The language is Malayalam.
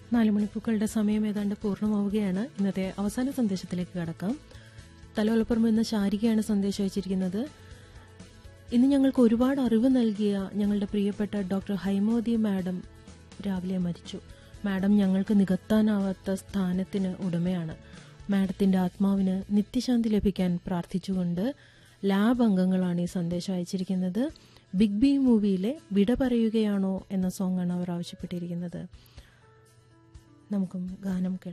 നാല് മണിപ്പൂക്കളുടെ സമയം ഏതാണ്ട് പൂർണ്ണമാവുകയാണ് ഇന്നത്തെ അവസാന സന്ദേശത്തിലേക്ക് കടക്കാം തലവലപ്പുറം എന്ന ശാരികയാണ് സന്ദേശം അയച്ചിരിക്കുന്നത് ഇന്ന് ഞങ്ങൾക്ക് ഒരുപാട് അറിവ് നൽകിയ ഞങ്ങളുടെ പ്രിയപ്പെട്ട ഡോക്ടർ ഹൈമോദി മാഡം രാവിലെ മരിച്ചു മാഡം ഞങ്ങൾക്ക് നികത്താനാവാത്ത സ്ഥാനത്തിന് ഉടമയാണ് മാഡത്തിന്റെ ആത്മാവിന് നിത്യശാന്തി ലഭിക്കാൻ പ്രാർത്ഥിച്ചുകൊണ്ട് ലാബ് അംഗങ്ങളാണ് ഈ സന്ദേശം അയച്ചിരിക്കുന്നത് ബിഗ് ബി മൂവിയിലെ വിട പറയുകയാണോ എന്ന സോങ്ങാണ് അവർ ആവശ്യപ്പെട്ടിരിക്കുന്നത് നമുക്കും ഗാനം കേൾക്കാം